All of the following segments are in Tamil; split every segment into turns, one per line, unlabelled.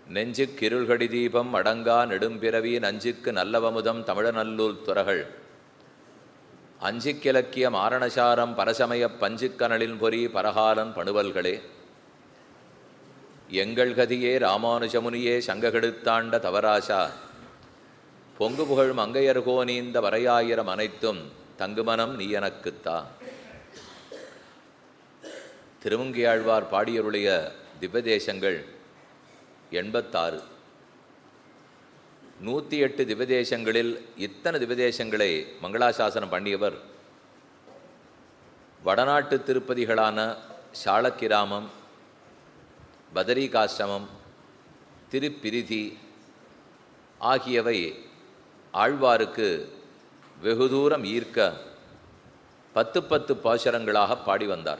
நெஞ்சுக் கிருள்கடி தீபம் அடங்கா நெடும்பிறவி நஞ்சுக்கு நல்லவமுதம் தமிழநல்லூர் துறகள் அஞ்சிக்கிலக்கிய மாரணசாரம் பரசமயப் பஞ்சுக்கனலின் பொறி பரகாலன் பணுவல்களே எங்கள் கதியே ராமானுஜமுனியே சங்ககெடுத்தாண்ட தவராசா பொங்கு புகழ் மங்கையர்கோ நீந்த வரையாயிரம் அனைத்தும் தங்குமனம் நீ எனக்குத்தா திருமங்கியாழ்வார் பாடியருடைய திவ்யதேசங்கள் எண்பத்தாறு நூற்றி எட்டு திவ்யதேசங்களில் இத்தனை திவ்யதேசங்களை மங்களாசாசனம் பண்ணியவர் வடநாட்டு திருப்பதிகளான சாளக்கிராமம் பதரிகாசிரமம் திருப்பிரிதி ஆகியவை ஆழ்வாருக்கு வெகு தூரம் ஈர்க்க பத்து பத்து பாசுரங்களாக பாடி வந்தார்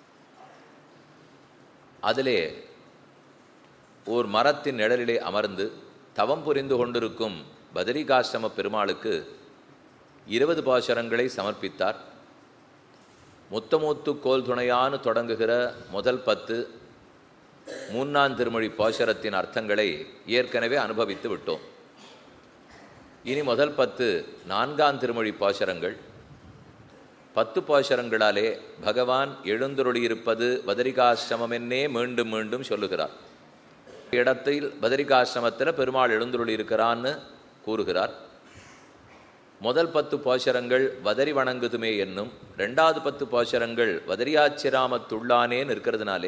அதிலே ஓர் மரத்தின் நிழலிலே அமர்ந்து தவம் புரிந்து கொண்டிருக்கும் பதரிகாசிரம பெருமாளுக்கு இருபது பாசுரங்களை சமர்ப்பித்தார் முத்தமூத்து கோல் துணையான்னு தொடங்குகிற முதல் பத்து மூன்றாம் திருமொழி பாசுரத்தின் அர்த்தங்களை ஏற்கனவே அனுபவித்து விட்டோம் இனி முதல் பத்து நான்காம் திருமொழி பாசுரங்கள் பத்து பாசுரங்களாலே பகவான் எழுந்தருளியிருப்பது பதரிகாசிரமம் என்னே மீண்டும் மீண்டும் சொல்லுகிறார் இடத்தில் பதரிகாசிரமத்தில் பெருமாள் எழுந்துருளி இருக்கிறான்னு கூறுகிறார் முதல் பத்து பாசுரங்கள் வதரி வணங்குதுமே என்னும் ரெண்டாவது பத்து பாசுரங்கள் வதரியாச்சிராமத்துள்ளானேன்னு இருக்கிறதுனாலே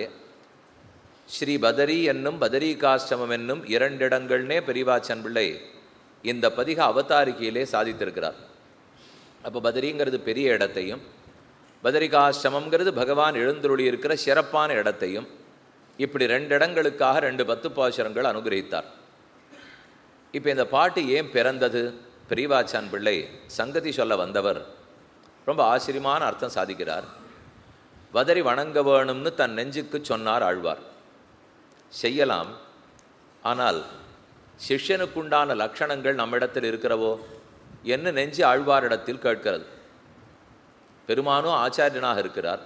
ஸ்ரீ பதரி என்னும் பதரிகாசிரமம் என்னும் இரண்டிடங்கள்னே பெரியவாச்சன் பிள்ளை இந்த பதிக அவதாரிகையிலே சாதித்திருக்கிறார் அப்போ பதரிங்கிறது பெரிய இடத்தையும் பதரிகாசிரமங்கிறது பகவான் எழுந்துருளி இருக்கிற சிறப்பான இடத்தையும் இப்படி ரெண்டு இடங்களுக்காக ரெண்டு பத்து பாசுரங்கள் அனுகிரகித்தார் இப்போ இந்த பாட்டு ஏன் பிறந்தது பெரியவாச்சான் பிள்ளை சங்கதி சொல்ல வந்தவர் ரொம்ப ஆச்சரியமான அர்த்தம் சாதிக்கிறார் வதறி வணங்க வேணும்னு தன் நெஞ்சுக்கு சொன்னார் ஆழ்வார் செய்யலாம் ஆனால் சிஷ்யனுக்குண்டான லட்சணங்கள் நம்மிடத்தில் இருக்கிறவோ என்ன நெஞ்சு ஆழ்வாரிடத்தில் கேட்கிறது பெருமானும் ஆச்சாரியனாக இருக்கிறார்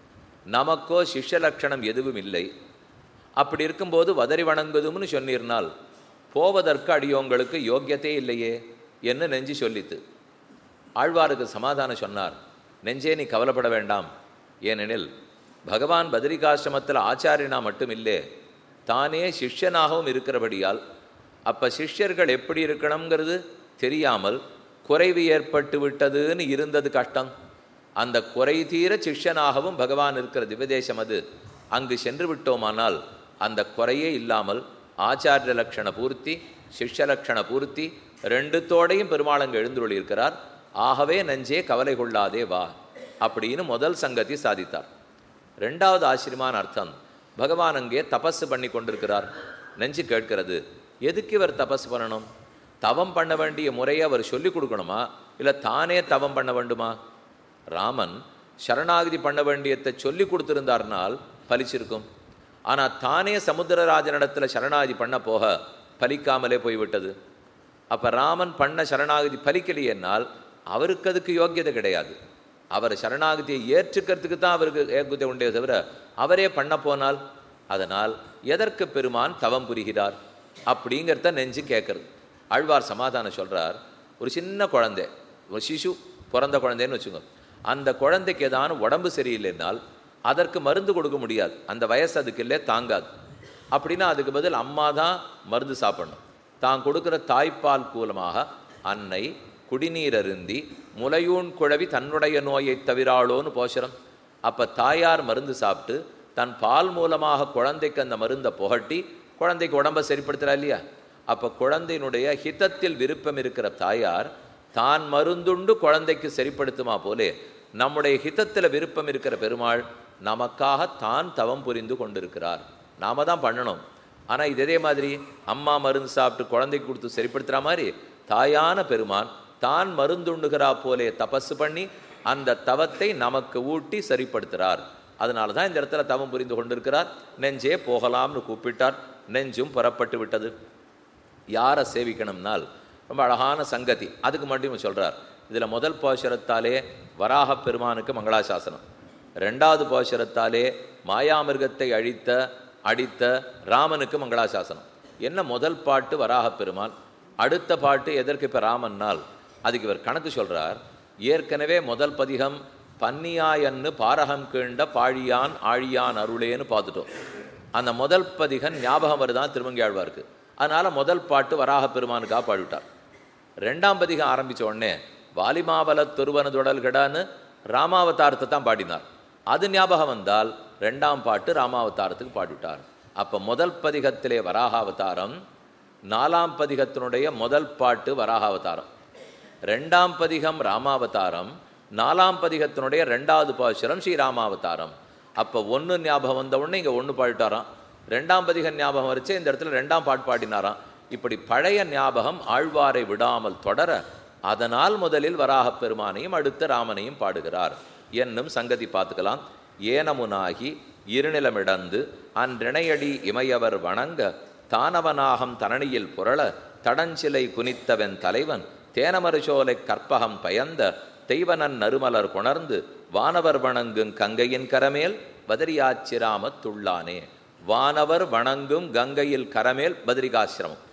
நமக்கோ சிஷ்ய லட்சணம் எதுவும் இல்லை அப்படி இருக்கும்போது வதறி வணங்குதும்னு சொன்னீர்னால் போவதற்கு அடியோங்களுக்கு யோக்கியத்தே இல்லையே என்ன நெஞ்சு சொல்லித்து ஆழ்வாருக்கு சமாதானம் சொன்னார் நெஞ்சே நீ கவலைப்பட வேண்டாம் ஏனெனில் பகவான் பத்ரிகாசிரமத்தில் ஆச்சாரியனா மட்டும் இல்லை தானே சிஷ்யனாகவும் இருக்கிறபடியால் அப்போ சிஷ்யர்கள் எப்படி இருக்கணுங்கிறது தெரியாமல் குறைவு ஏற்பட்டு விட்டதுன்னு இருந்தது கஷ்டம் அந்த குறை தீர சிஷ்யனாகவும் பகவான் இருக்கிற திவதேசம் அது அங்கு சென்று விட்டோமானால் அந்த குறையே இல்லாமல் ஆச்சாரிய லட்சண பூர்த்தி சிஷ்ய லட்சண பூர்த்தி ரெண்டுத்தோடையும் பெருமாள் அங்கு எழுந்துள்ளிருக்கிறார் ஆகவே நெஞ்சே கவலை கொள்ளாதே வா அப்படின்னு முதல் சங்கத்தை சாதித்தார் ரெண்டாவது ஆச்சரியமான அர்த்தம் பகவான் அங்கே தபஸ் பண்ணி கொண்டிருக்கிறார் நெஞ்சு கேட்கிறது எதுக்கு இவர் தபஸ் பண்ணணும் தவம் பண்ண வேண்டிய முறையை அவர் சொல்லிக் கொடுக்கணுமா இல்லை தானே தவம் பண்ண வேண்டுமா ராமன் சரணாகதி பண்ண வேண்டியதை சொல்லி கொடுத்திருந்தார்னால் பலிச்சிருக்கும் ஆனால் தானே சமுத்திரராஜனிடத்தில் சரணாகதி பண்ண போக பலிக்காமலே போய்விட்டது அப்போ ராமன் பண்ண சரணாகதி பலிக்கலையென்னால் அவருக்கு அதுக்கு யோக்கியதை கிடையாது அவர் சரணாகதியை ஏற்றுக்கிறதுக்கு தான் அவருக்கு ஏகுத்தை உண்டே தவிர அவரே பண்ண போனால் அதனால் எதற்கு பெருமான் தவம் புரிகிறார் அப்படிங்கிறத நெஞ்சு கேட்கறது ஆழ்வார் சமாதானம் சொல்கிறார் ஒரு சின்ன குழந்தை ஒரு சிசு பிறந்த குழந்தைன்னு வச்சுக்கோங்க அந்த குழந்தைக்கு ஏதான உடம்பு சரியில்லைனால் அதற்கு மருந்து கொடுக்க முடியாது அந்த வயசு அதுக்கு இல்லை தாங்காது அப்படின்னா அதுக்கு பதில் அம்மா தான் மருந்து சாப்பிடணும் தான் கொடுக்குற தாய்ப்பால் மூலமாக அன்னை குடிநீர் அருந்தி முலையூன் குழவி தன்னுடைய நோயை தவிராளோன்னு போஷரம் அப்போ தாயார் மருந்து சாப்பிட்டு தன் பால் மூலமாக குழந்தைக்கு அந்த மருந்தை புகட்டி குழந்தைக்கு உடம்பை சரிப்படுத்துகிறா இல்லையா அப்போ குழந்தையினுடைய ஹிதத்தில் விருப்பம் இருக்கிற தாயார் தான் மருந்துண்டு குழந்தைக்கு சரிப்படுத்துமா போலே நம்முடைய ஹிதத்தில் விருப்பம் இருக்கிற பெருமாள் நமக்காக தான் தவம் புரிந்து கொண்டிருக்கிறார் நாம தான் பண்ணணும் ஆனால் இது இதே மாதிரி அம்மா மருந்து சாப்பிட்டு குழந்தைக்கு கொடுத்து சரிப்படுத்துகிற மாதிரி தாயான பெருமான் தான் மருந்துண்டுகிறா போலே தபஸ் பண்ணி அந்த தவத்தை நமக்கு ஊட்டி சரிப்படுத்துகிறார் அதனால தான் இந்த இடத்துல தவம் புரிந்து கொண்டிருக்கிறார் நெஞ்சே போகலாம்னு கூப்பிட்டார் நெஞ்சும் புறப்பட்டு விட்டது யாரை சேவிக்கணும்னால் ரொம்ப அழகான சங்கதி அதுக்கு மட்டும் சொல்கிறார் இதில் முதல் பாசுரத்தாலே வராக பெருமானுக்கு மங்களாசாசனம் ரெண்டாவது பாசுரத்தாலே மாயாமிருகத்தை அழித்த அடித்த ராமனுக்கு மங்களாசாசனம் என்ன முதல் பாட்டு வராகப் பெருமாள் அடுத்த பாட்டு எதற்கு இப்போ ராமன்னால் அதுக்கு இவர் கணக்கு சொல்றார் ஏற்கனவே முதல் பதிகம் பன்னியாயன்னு பாரகம் கீண்ட பாழியான் ஆழியான் அருளேன்னு பார்த்துட்டோம் அந்த முதல் பதிகம் ஞாபகம் வருதான் திருமங்கியாழ்வாருக்கு அதனால முதல் பாட்டு வராகப் பெருமானுக்காக பாடிவிட்டார் ரெண்டாம் பதிகம் ஆரம்பிச்ச உடனே வாலிமாவல தொருவனதுடல்கடான்னு ராமாவதாரத்தை தான் பாடினார் அது ஞாபகம் வந்தால் ரெண்டாம் பாட்டு ராமாவதாரத்துக்கு பாடிவிட்டார் அப்ப முதல் பதிகத்திலே வராகாவதாரம் நாலாம் பதிகத்தினுடைய முதல் பாட்டு வராகாவதாரம் ரெண்டாம் பதிகம் ராமாவதாரம் நாலாம் பதிகத்தினுடைய ரெண்டாவது பாசுரம் ஸ்ரீராமாவதாரம் அப்போ ஒன்று ஞாபகம் வந்த உடனே இங்கே ஒன்று பாடிட்டாராம் ரெண்டாம் பதிகம் ஞாபகம் வரைச்சே இந்த இடத்துல ரெண்டாம் பாட்டு பாடினாராம் இப்படி பழைய ஞாபகம் ஆழ்வாரை விடாமல் தொடர அதனால் முதலில் வராகப் பெருமானையும் அடுத்த ராமனையும் பாடுகிறார் என்னும் சங்கதி பார்த்துக்கலாம் ஏனமுனாகி இருநிலமிடந்து அன்றிணையடி இமையவர் வணங்க தானவனாகம் தரணியில் புரள தடஞ்சிலை குனித்தவன் தலைவன் தேனமருசோலை கற்பகம் பயந்த தெய்வனன் நறுமலர் கொணர்ந்து வானவர் வணங்கும் கங்கையின் கரமேல் பதரியாச்சிராமத் துள்ளானே வானவர் வணங்கும் கங்கையில் கரமேல் பத்ரிகாசிரமம்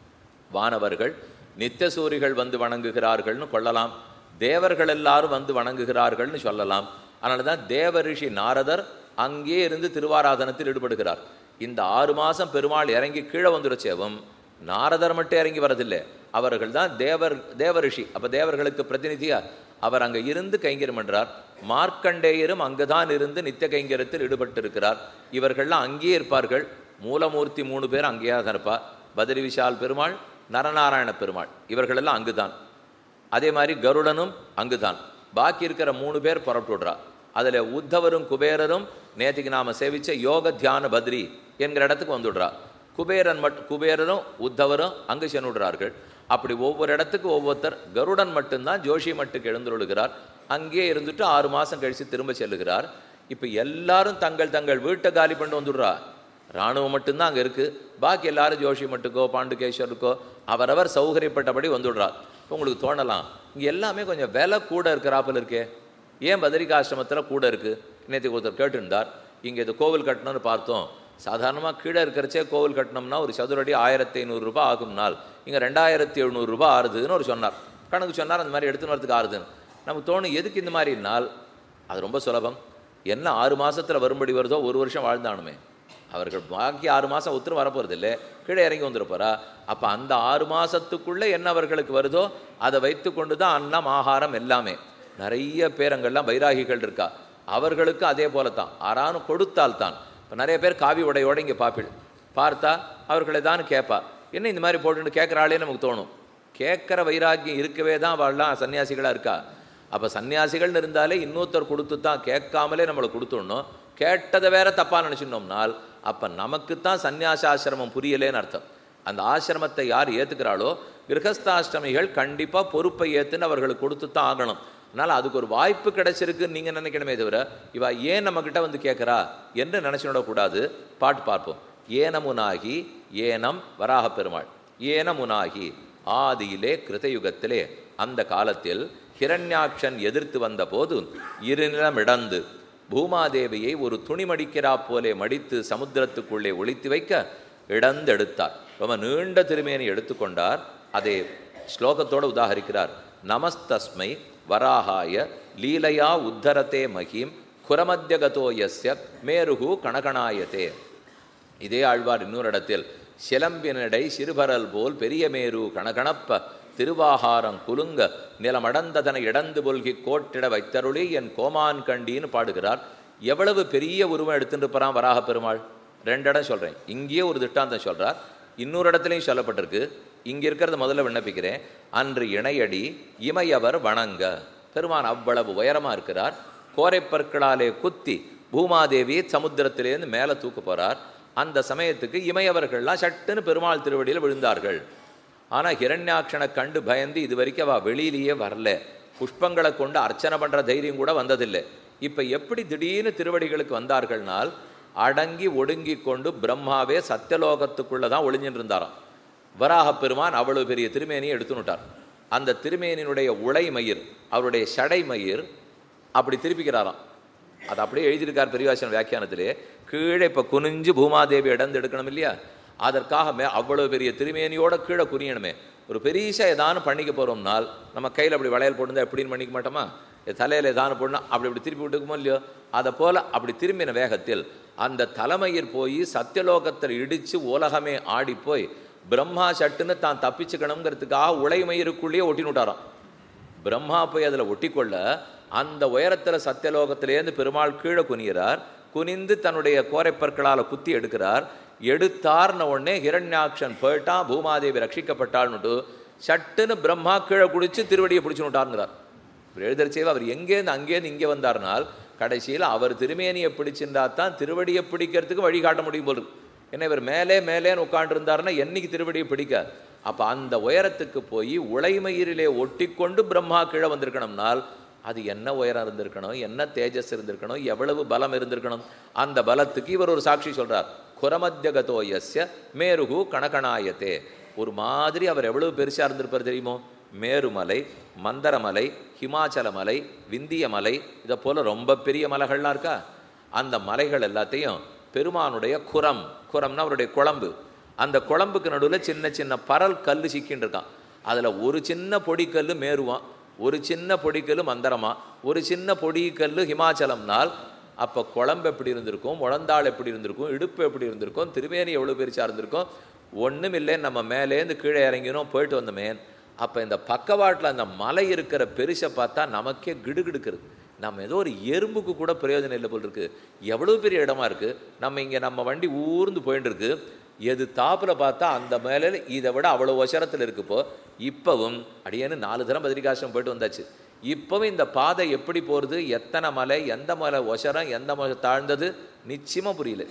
வானவர்கள் நித்தியசூரிகள் வந்து வணங்குகிறார்கள்னு கொள்ளலாம் தேவர்கள் எல்லாரும் வந்து வணங்குகிறார்கள்னு சொல்லலாம் அதனால தான் தேவ ரிஷி நாரதர் அங்கே இருந்து திருவாராதனத்தில் ஈடுபடுகிறார் இந்த ஆறு மாதம் பெருமாள் இறங்கி கீழே வந்துடுச்சேவும் நாரதர் மட்டும் இறங்கி வரதில்லை அவர்கள் தான் தேவர் தேவ ரிஷி அப்போ தேவர்களுக்கு பிரதிநிதியா அவர் அங்கே இருந்து கைங்கரியம் பண்றார் மார்க்கண்டேயரும் அங்குதான் இருந்து நித்திய கைங்கரியத்தில் ஈடுபட்டிருக்கிறார் இவர்கள்லாம் அங்கேயே இருப்பார்கள் மூலமூர்த்தி மூணு பேர் அங்கேயே தான் இருப்பார் பத்ரி விஷால் பெருமாள் நரநாராயண பெருமாள் இவர்களெல்லாம் அங்குதான் அதே மாதிரி கருடனும் அங்குதான் பாக்கி இருக்கிற மூணு பேர் புறப்பட்டு விடுறா அதில் உத்தவரும் குபேரரும் நேற்றுக்கு நாம சேவிச்ச யோக தியான பத்ரி என்கிற இடத்துக்கு வந்துடுறா குபேரன் மட் குபேரரும் உத்தவரும் அங்கு சென்றுடுறார்கள் அப்படி ஒவ்வொரு இடத்துக்கு ஒவ்வொருத்தர் கருடன் மட்டும்தான் ஜோஷி மட்டுக்கு எழுந்துள்ளுகிறார் அங்கேயே இருந்துட்டு ஆறு மாதம் கழித்து திரும்ப செல்லுகிறார் இப்போ எல்லாரும் தங்கள் தங்கள் வீட்டை காலி பண்ணி வந்துடுறா ராணுவம் மட்டும்தான் அங்கே இருக்குது பாக்கி எல்லாரும் ஜோஷி மட்டுக்கோ பாண்டுகேஸ்வருக்கோ அவரவர் சௌகரியப்பட்டபடி வந்துடுறார் இப்போ உங்களுக்கு தோணலாம் இங்கே எல்லாமே கொஞ்சம் விலை கூட இருக்கிறாப்பில் இருக்கே ஏன் பதரிகாசிரமத்தில் கூட இருக்குது நேற்று ஒருத்தர் கேட்டிருந்தார் இங்கே இது கோவில் கட்டணும்னு பார்த்தோம் சாதாரணமாக கீழே இருக்கிறச்சே கோவில் கட்டணம்னா ஒரு சதுரடி ஆயிரத்தி ஐநூறுரூபா ஆகும் நாள் இங்கே ரெண்டாயிரத்தி எழுநூறுரூபா ஆறுதுன்னு ஒரு சொன்னார் கணக்கு சொன்னார் அந்த மாதிரி எடுத்துன்னு வரதுக்கு ஆறுதுன்னு நமக்கு தோணும் எதுக்கு இந்த மாதிரி நாள் அது ரொம்ப சுலபம் என்ன ஆறு மாசத்துல வரும்படி வருதோ ஒரு வருஷம் வாழ்ந்தானுமே அவர்கள் பாக்கி ஆறு மாதம் ஒத்துரும் வரப்போகிறது இல்லை கீழே இறங்கி வந்துருப்பாரா அப்போ அந்த ஆறு மாதத்துக்குள்ளே என்ன அவர்களுக்கு வருதோ அதை வைத்து கொண்டு தான் அன்னம் ஆகாரம் எல்லாமே நிறைய பேரங்கள்லாம் வைராகிகள் இருக்கா அவர்களுக்கு அதே போல தான் ஆறானும் கொடுத்தால் தான் இப்போ நிறைய பேர் காவி உடையோட இங்கே பாப்பிள் பார்த்தா அவர்களை தான் கேட்பா என்ன இந்த மாதிரி போட்டுன்னு கேட்குறாளே நமக்கு தோணும் கேட்குற வைராக்கியம் இருக்கவே தான் வாழலாம் சன்னியாசிகளாக இருக்கா அப்போ சன்னியாசிகள்னு இருந்தாலே இன்னொருத்தர் கொடுத்து தான் கேட்காமலே நம்மளை கொடுத்துடணும் கேட்டதை வேற தப்பாக நினச்சினோம்னால் அப்போ நமக்கு தான் சந்நியாசாசிரமம் புரியலேன்னு அர்த்தம் அந்த ஆசிரமத்தை யார் ஏற்றுக்கிறாளோ கிரகஸ்தாஷ்டமிகள் கண்டிப்பாக பொறுப்பை ஏற்றுன்னு அவர்களுக்கு கொடுத்து தான் ஆகணும் அதனால் அதுக்கு ஒரு வாய்ப்பு கிடைச்சிருக்குன்னு நீங்கள் நினைக்கணுமே தவிர இவ ஏன் நம்மக்கிட்ட வந்து கேட்குறா என்று நினச்சிடக்கூடாது பாட்டு பார்ப்போம் ஏனமுனாகி ஏனம் வராக பெருமாள் ஏனமுனாகி ஆதியிலே கிருதயுகத்திலே அந்த காலத்தில் ஹிரண்யாக்ஷன் எதிர்த்து வந்த போது இருநிலமிடந்து பூமாதேவியை ஒரு துணி மடிக்கிறா போலே மடித்து சமுத்திரத்துக்குள்ளே ஒளித்து வைக்க இடந்தெடுத்தார் ரொம்ப நீண்ட திருமேனி எடுத்துக்கொண்டார் அதை ஸ்லோகத்தோடு உதாகரிக்கிறார் நமஸ்தஸ்மை வராகாய லீலையா உத்தரத்தே மகிம் குரமத்தியகதோ யஸ்ய மேருகு கணகணாயத்தே இதே ஆழ்வார் இன்னொரு இடத்தில் சிலம்பினடை சிறுபரல் போல் பெரிய மேரு கணகணப்ப திருவாகாரம் குலுங்க நிலமடந்ததனை இடந்து பொல்கி கோட்டிட வைத்தருளி என் கோமான் கண்டின்னு பாடுகிறார் எவ்வளவு பெரிய உருவம் எடுத்துட்டு போறான் வராக பெருமாள் ரெண்டு இடம் சொல்றேன் இங்கேயே ஒரு திட்டாந்தம் சொல்றார் இன்னொரு இடத்துலையும் சொல்லப்பட்டிருக்கு இங்க இருக்கிறத முதல்ல விண்ணப்பிக்கிறேன் அன்று இணையடி இமையவர் வணங்க பெருமான் அவ்வளவு உயரமா இருக்கிறார் கோரைப்பற்களாலே குத்தி பூமாதேவியை சமுத்திரத்திலேருந்து மேலே தூக்க போறார் அந்த சமயத்துக்கு இமையவர்கள்லாம் சட்டுன்னு பெருமாள் திருவடியில் விழுந்தார்கள் ஆனால் ஹிரண்யாட்சனை கண்டு பயந்து இது வரைக்கும் அவள் வெளியிலேயே வரல புஷ்பங்களை கொண்டு அர்ச்சனை பண்ணுற தைரியம் கூட வந்ததில்லை இப்போ எப்படி திடீர்னு திருவடிகளுக்கு வந்தார்கள்னால் அடங்கி ஒடுங்கி கொண்டு பிரம்மாவே சத்தியலோகத்துக்குள்ளே தான் ஒளிஞ்சின்னு இருந்தாராம் வராக பெருமான் அவ்வளவு பெரிய திருமேனியை எடுத்துனுட்டார் அந்த திருமேனியினுடைய உலை மயிர் அவருடைய சடை மயிர் அப்படி திருப்பிக்கிறாராம் அது அப்படியே எழுதியிருக்கார் பெரியவாசன் வியாக்கியானத்திலே கீழே இப்போ குனிஞ்சு பூமாதேவி இடந்து எடுக்கணும் இல்லையா அதற்காக மே அவ்வளவு பெரிய திருமேனியோட கீழே குனியணுமே ஒரு பெரியசா ஏதானு பண்ணிக்க போகிறோம்னால் நம்ம கையில் அப்படி வளையல் போட்டுருந்தா எப்படின்னு பண்ணிக்க மாட்டோமா தலையில் ஏதானு போடணும் அப்படி இப்படி திருப்பி விட்டுக்குமோ இல்லையோ அதை போல் அப்படி திரும்பின வேகத்தில் அந்த தலைமையில் போய் சத்தியலோகத்தில் இடித்து உலகமே ஆடி போய் பிரம்மா சட்டுன்னு தான் தப்பிச்சுக்கணுங்கிறதுக்காக உலைமயிருக்குள்ளேயே ஒட்டின்னு விட்டாராம் பிரம்மா போய் அதில் ஒட்டிக்கொள்ள அந்த உயரத்தில் சத்தியலோகத்திலேருந்து பெருமாள் கீழே குனிகிறார் குனிந்து தன்னுடைய கோரைப்பற்களால் குத்தி எடுக்கிறார் எடுத்தார்ன உடனே ஹிரண்யாக்ஷன் போயிட்டான் பூமாதேவி ரட்சிக்கப்பட்டாள்னுட்டு சட்டுன்னு பிரம்மா கீழே குடிச்சு திருவடியை பிடிச்சு விட்டாருங்கிறார் இவர் எழுதரிச்சேவ அவர் எங்கேருந்து அங்கேருந்து இங்கே வந்தார்னால் கடைசியில் அவர் திருமேனியை பிடிச்சிருந்தா தான் திருவடியை பிடிக்கிறதுக்கு வழிகாட்ட முடியும் போல் இருக்கு. ஏன்னா இவர் மேலே மேலேன்னு உட்காண்டிருந்தாருன்னா என்னைக்கு திருவடியை பிடிக்கார் அப்போ அந்த உயரத்துக்கு போய் உளைமயிரிலே ஒட்டிக்கொண்டு பிரம்மா கீழே வந்திருக்கணும்னால் அது என்ன உயரம் இருந்திருக்கணும் என்ன தேஜஸ் இருந்திருக்கணும் எவ்வளவு பலம் இருந்திருக்கணும் அந்த பலத்துக்கு இவர் ஒரு சாட்சி சொல்றார் குரமத்தியகதோ யஸ்ய மேருகு கணகணாயத்தே ஒரு மாதிரி அவர் எவ்வளவு பெருசா இருந்திருப்பார் தெரியுமோ மேருமலை மந்தரமலை ஹிமாச்சல மலை விந்திய மலை இதை போல ரொம்ப பெரிய மலைகள்லாம் இருக்கா அந்த மலைகள் எல்லாத்தையும் பெருமானுடைய குரம் குரம்னா அவருடைய குழம்பு அந்த குழம்புக்கு நடுவில் சின்ன சின்ன பரல் கல் சிக்கின்னு இருக்கான் அதில் ஒரு சின்ன பொடிக்கல் மேருவான் ஒரு சின்ன பொடிக்கல் மந்தரமா ஒரு சின்ன பொடிக்கல் ஹிமாச்சலம்னால் அப்போ குழம்பு எப்படி இருந்திருக்கும் முழந்தாள் எப்படி இருந்திருக்கும் இடுப்பு எப்படி இருந்திருக்கும் திருவேணி எவ்வளோ பெருசாக இருந்திருக்கும் ஒன்றும் இல்லை நம்ம மேலேருந்து கீழே இறங்கினோம் போயிட்டு வந்தோமே அப்போ இந்த பக்கவாட்டில் அந்த மலை இருக்கிற பெருசை பார்த்தா நமக்கே கிடுகிடுக்கிறது நம்ம ஏதோ ஒரு எறும்புக்கு கூட பிரயோஜனம் இல்லை போல் இருக்கு எவ்வளோ பெரிய இடமா இருக்கு நம்ம இங்கே நம்ம வண்டி ஊர்ந்து போயிட்டு இருக்கு எது தாப்பில் பார்த்தா அந்த மேலே இதை விட அவ்வளோ உசரத்தில் இருக்குப்போ இப்போவும் அடியேன்னு நாலு தரம் பதிரிகாசம் போயிட்டு வந்தாச்சு இப்போவும் இந்த பாதை எப்படி போகிறது எத்தனை மலை எந்த மலை ஒசரம் எந்த மலை தாழ்ந்தது நிச்சயமாக புரியல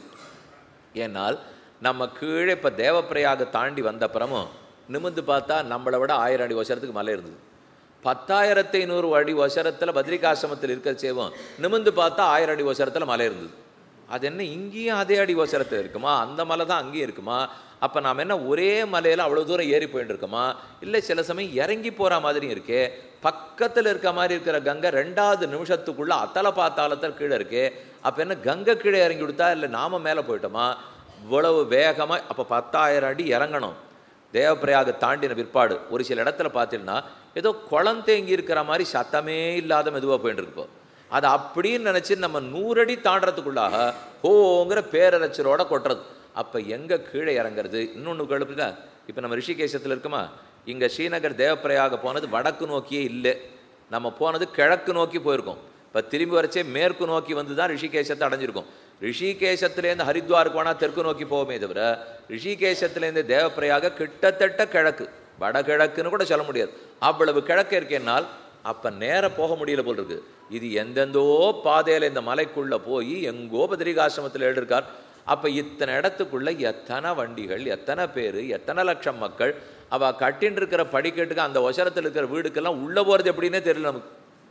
ஏன்னால் நம்ம கீழே இப்போ தேவப்பிரயாக தாண்டி வந்த அப்புறமும் நிமிந்து பார்த்தா நம்மளை விட ஆயிரம் அடி உசரத்துக்கு மலை இருந்தது பத்தாயிரத்தி ஐநூறு அடி உசரத்தில் பத்ரிகாசிரமத்தில் இருக்கிற சேவம் நிமிந்து பார்த்தா ஆயிரம் அடி உசரத்தில் மலை இருந்தது அது என்ன இங்கேயும் அதே அடி உசரத்தில் இருக்குமா அந்த மலை தான் அங்கேயும் இருக்குமா அப்போ நாம் என்ன ஒரே மலையில் அவ்வளோ தூரம் ஏறி போயிட்டு இருக்கோமா இல்லை சில சமயம் இறங்கி போகிற மாதிரியும் இருக்கே பக்கத்தில் இருக்க மாதிரி இருக்கிற கங்கை ரெண்டாவது நிமிஷத்துக்குள்ள அத்தலை பாத்தாளத்தில் கீழே இருக்கே அப்போ என்ன கங்கை கீழே இறங்கி விடுத்தா இல்லை நாம மேலே போயிட்டோமா இவ்வளவு வேகமாக அப்போ பத்தாயிரம் அடி இறங்கணும் தேவப்பிரயாக தாண்டின பிற்பாடு ஒரு சில இடத்துல பார்த்தீங்கன்னா ஏதோ குளம் தேங்கி இருக்கிற மாதிரி சத்தமே இல்லாத மெதுவாக போயிட்டு இருப்போம் அதை அப்படின்னு நினச்சி நம்ம நூறடி தாண்டறதுக்குள்ளாக ஹோங்கிற பேரரச்சலோட கொட்டுறது அப்போ எங்கே கீழே இறங்குறது இன்னொன்று கழுப்புல இப்போ நம்ம ரிஷிகேசத்தில் இருக்குமா இங்கே ஸ்ரீநகர் தேவப்பிரயாக போனது வடக்கு நோக்கியே இல்லை நம்ம போனது கிழக்கு நோக்கி போயிருக்கோம் இப்போ திரும்பி வரச்சே மேற்கு நோக்கி வந்து தான் ரிஷிகேசத்தை அடைஞ்சிருக்கோம் ரிஷிகேசத்துலேருந்து ஹரித்வாருக்கு வேணால் தெற்கு நோக்கி போவோமே தவிர ரிஷிகேசத்துலேருந்து தேவப்பிரயாக கிட்டத்தட்ட கிழக்கு வடகிழக்குன்னு கூட சொல்ல முடியாது அவ்வளவு கிழக்கு இருக்கேனால் அப்போ நேர போக முடியல போல் இருக்கு இது எந்தெந்தோ பாதையில் இந்த மலைக்குள்ளே போய் எங்கோ பத்ரிகாசிரமத்தில் எழுதியிருக்கார் அப்போ இத்தனை இடத்துக்குள்ள எத்தனை வண்டிகள் எத்தனை பேர் எத்தனை லட்சம் மக்கள் அவள் கட்டின்னு இருக்கிற படிக்கட்டுக்கு அந்த ஒசரத்தில் இருக்கிற வீடுக்கெல்லாம் உள்ளே போகிறது எப்படின்னே தெரியல நமக்கு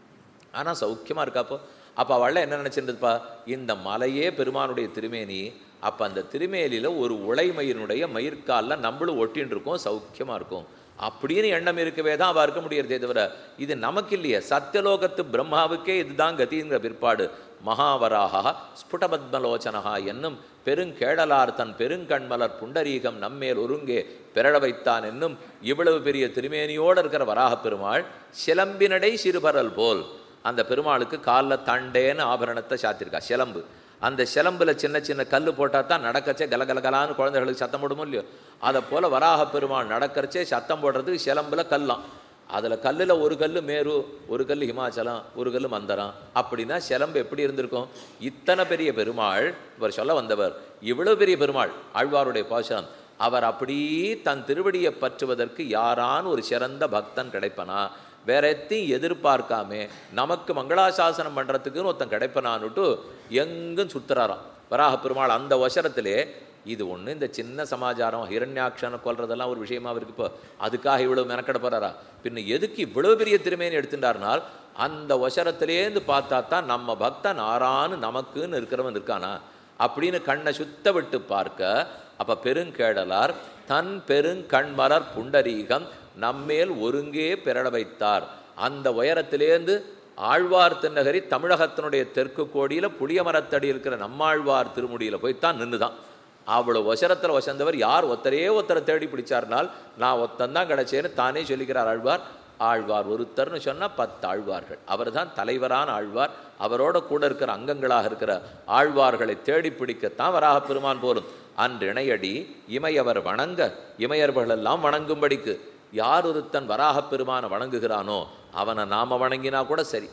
ஆனால் சௌக்கியமாக இருக்காப்போ அப்போ அவள் என்ன நினச்சிருந்ததுப்பா இந்த மலையே பெருமானுடைய திருமேனி அப்போ அந்த திருமேனியில் ஒரு உலைமயினுடைய மயிர்காலில் நம்மளும் ஒட்டின்னு இருக்கோம் சௌக்கியமாக இருக்கும் அப்படின்னு எண்ணம் இருக்கவே தான் அவள் இருக்க முடியறதே தவிர இது நமக்கு இல்லையே சத்தியலோகத்து பிரம்மாவுக்கே இதுதான் கதிங்கிற பிற்பாடு மகாவராகா ஸ்புடபத்மலோச்சனகா என்னும் பெருங்கேடலார் தன் பெருங்கண்மலர் புண்டரீகம் நம்மேல் ஒருங்கே பிறழ வைத்தான் என்னும் இவ்வளவு பெரிய திருமேனியோடு இருக்கிற வராகப் பெருமாள் சிலம்பினடை சிறுபரல் போல் அந்த பெருமாளுக்கு காலில் தண்டேன்னு ஆபரணத்தை சாத்திருக்கா சிலம்பு அந்த சிலம்புல சின்ன சின்ன கல் போட்டால் தான் நடக்கச்சே கலகலகலான்னு குழந்தைகளுக்கு சத்தம் போடுமோ இல்லையோ அதை போல் வராக பெருமாள் நடக்கிறச்சே சத்தம் போடுறதுக்கு சிலம்புல கல்லாம் அதில் கல்லில் ஒரு கல் மேரு ஒரு கல் ஹிமாச்சலம் ஒரு கல் மந்தரம் அப்படின்னா சிலம்பு எப்படி இருந்திருக்கும் இத்தனை பெரிய பெருமாள் இவர் சொல்ல வந்தவர் இவ்வளவு பெரிய பெருமாள் ஆழ்வாருடைய பாசனம் அவர் அப்படி தன் திருவடியை பற்றுவதற்கு யாரான் ஒரு சிறந்த பக்தன் கிடைப்பனா வேற எத்தையும் எதிர்பார்க்காம நமக்கு மங்களாசாசனம் பண்ணுறதுக்குன்னு ஒருத்தன் கிடைப்பனான்னுட்டு எங்கும் சுத்துறாராம் வராக பெருமாள் அந்த வசரத்திலே இது ஒன்று இந்த சின்ன சமாச்சாரம் ஹிரண்யாட்சனை கொல்றதெல்லாம் ஒரு விஷயமா இருக்கு இப்போ அதுக்காக இவ்வளவு மெனக்கட போறாரா பின்ன எதுக்கு இவ்வளவு பெரிய திருமேனி எடுத்துட்டார்னால் அந்த வசரத்திலேருந்து பார்த்தா தான் நம்ம பக்தன் ஆறான்னு நமக்குன்னு இருக்கிறவன் இருக்கானா அப்படின்னு கண்ணை சுத்த விட்டு பார்க்க அப்ப பெருங்கேடலார் தன் பெருங்கண்மலர் புண்டரீகம் நம்மேல் ஒருங்கே பிறட வைத்தார் அந்த உயரத்திலேருந்து ஆழ்வார் திருநகரி தமிழகத்தினுடைய தெற்கு கோடியில் புளிய மரத்தடி இருக்கிற நம்மாழ்வார் திருமுடியில் போய்த்தான் நின்றுதான் அவ்வளோ வசரத்தில் வசந்தவர் யார் ஒத்தரே ஒத்தரை தேடி பிடிச்சார்னால் நான் ஒத்தந்தான் கிடைச்சேன்னு தானே சொல்லிக்கிறார் ஆழ்வார் ஆழ்வார் ஒருத்தர்னு சொன்னால் பத்து ஆழ்வார்கள் அவர் தான் தலைவரான ஆழ்வார் அவரோட கூட இருக்கிற அங்கங்களாக இருக்கிற ஆழ்வார்களை தேடி பிடிக்கத்தான் வராக பெருமான் போலும் அன்று இணையடி இமையவர் வணங்க இமையர்களெல்லாம் வணங்கும்படிக்கு யார் ஒருத்தன் வராக பெருமானை வணங்குகிறானோ அவனை நாம வணங்கினா கூட சரி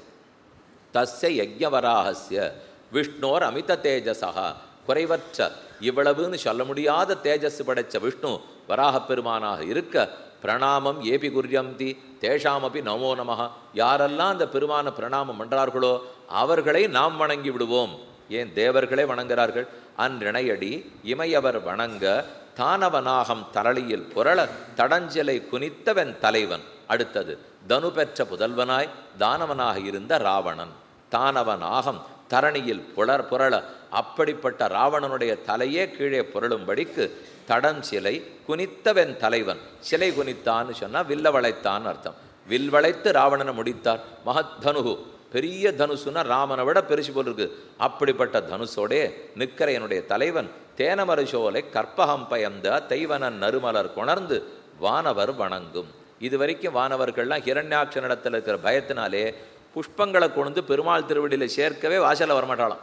தஸ்ய யஜ்ஞவராகஸ்ய விஷ்ணோர் அமித தேஜசா குறைவற்ற இவ்வளவுன்னு சொல்ல முடியாத தேஜஸ் படைச்ச விஷ்ணு வராக பெருமானாக இருக்க பிரணாமம் ஏபி குர்யந்தி தேஷாமபி நமோ நமஹ யாரெல்லாம் அந்த பெருமான பிரணாமம் பண்றார்களோ அவர்களை நாம் வணங்கி விடுவோம் ஏன் தேவர்களே வணங்குகிறார்கள் அன்றிணையடி இமையவர் வணங்க தானவனாகம் தரளியில் புரள தடஞ்சலை குனித்தவன் தலைவன் அடுத்தது தனு பெற்ற புதல்வனாய் தானவனாக இருந்த ராவணன் தானவனாகம் தரணியில் புலர் புரள அப்படிப்பட்ட ராவணனுடைய தலையே கீழே புரளும்படிக்கு தடன் சிலை குனித்தவன் தலைவன் சிலை குனித்தான்னு சொன்னா வில்ல வளைத்தான் அர்த்தம் வில் வளைத்து ராவணனை முடித்தார் மகத்தனுகு பெரிய தனுசுனா ராமனை விட பெருசு போல் இருக்கு அப்படிப்பட்ட தனுசோடே நிற்கிற என்னுடைய தலைவன் தேனமர சோலை கற்பகம் பயந்த தெய்வனன் நறுமலர் கொணர்ந்து வானவர் வணங்கும் இது வரைக்கும் வானவர்கள்லாம் ஹிரண்யாட்சனிடத்தில் இருக்கிற பயத்தினாலே புஷ்பங்களை கொண்டு பெருமாள் திருவடியில் சேர்க்கவே வாசலில் வரமாட்டாளாம்